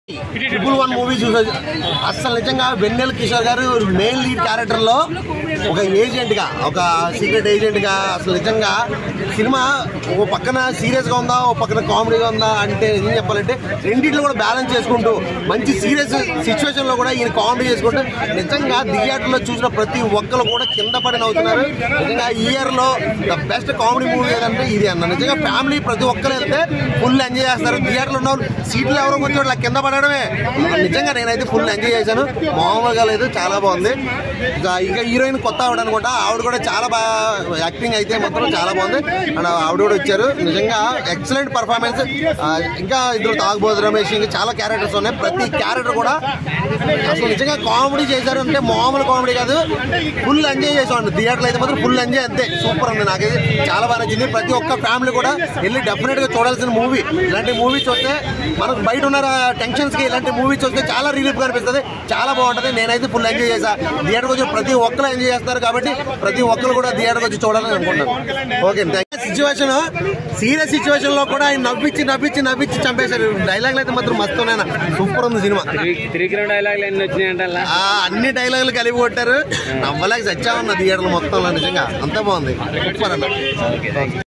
triple one movie చూసా అసలు నిజంగా వెన్నెల కిషోర్ గారు మెయిన్ లీడ్ క్యారెక్టర్ లో ఒక ఏజెంట్ గా ఒక సీక్రెట్ ఏజెంట్ గా అసలు నిజంగా సినిమా ఓ పక్కన సీరియస్ గా ఉందా ఓ పక్కన కామెడీగా ఉందా అంటే ఏం చెప్పాలంటే రెండిట్లో కూడా బ్యాలెన్స్ చేసుకుంటూ మంచి సీరియస్ సిచ్యువేషన్ లో కూడా ఈయన కామెడీ చేసుకుంటూ నిజంగా థియేటర్లో చూసిన ప్రతి ఒక్కరు కూడా కింద పడి నవ్వుతున్నారు నిజంగా ఈ ఇయర్ లో ద బెస్ట్ కామెడీ మూవీ ఏదంటే ఇది అన్న నిజంగా ఫ్యామిలీ ప్రతి ఒక్కరు వెళ్తే ఫుల్ ఎంజాయ్ చేస్తారు థియేటర్లో ఉన్న వాళ్ళు సీట్లు ఎవరో కూర్చోట్ల కింద పడడమే నిజంగా నేనైతే ఫుల్ ఎంజాయ్ చేశాను మామూలుగా లేదు చాలా బాగుంది ఇక ఇక హీరోయిన్ కొత్త ఆవిడ అనుకుంటా ఆవిడ కూడా చాలా బాగా యాక్టింగ్ అయితే మాత్రం చాలా బాగుంది అండ్ ఆవిడ కూడా వచ్చారు నిజంగా ఎక్సలెంట్ పర్ఫార్మెన్స్ ఇంకా ఇందులో తాగుబోతు రమేష్ ఇంకా చాలా క్యారెక్టర్స్ ఉన్నాయి ప్రతి క్యారెక్టర్ కూడా అసలు నిజంగా కామెడీ చేశారు అంటే మామూలు కామెడీ కాదు ఫుల్ ఎంజాయ్ చేసాం థియేటర్లో అయితే మాత్రం ఫుల్ ఎంజాయ్ అంతే సూపర్ ఉంది నాకైతే చాలా బాగా నచ్చింది ప్రతి ఒక్క ఫ్యామిలీ కూడా వెళ్ళి డెఫినెట్ గా చూడాల్సిన మూవీ ఇలాంటి మూవీ చూస్తే మనకు బయట ఉన్న టెన్షన్స్ కి ఇలాంటి మూవీ చూస్తే చాలా రిలీఫ్ అనిపిస్తుంది చాలా బాగుంటది నేనైతే ఫుల్ ఎంజాయ్ చేశా థియేటర్కి వచ్చి ప్రతి ఒక్కరు ఎంజాయ్ చేస్తారు కాబట్టి ప్రతి ఒక్కరు కూడా థియేటర్కి వచ్చి చూడాలని అనుకుంటున్నాను ఓకే సిచ్యువేషన్ సీరియస్ సిచ్యువేషన్ లో కూడా ఆయన నవ్వించి నవ్వించి నవ్వించి చంపేశారు డైలాగ్ అయితే మాత్రం మస్తు సూపర్ ఉంది సినిమా త్రికరణ డైలాగులు ఎన్ని వచ్చినాయంటే అలా ఆ అన్ని డైలాగులు కలిపి కొట్టారు నవ్వలేక సచ్చా ఉన్న థియేటర్లు మొత్తంలో నిజంగా అంతా బాగుంది సూపర్ అన్న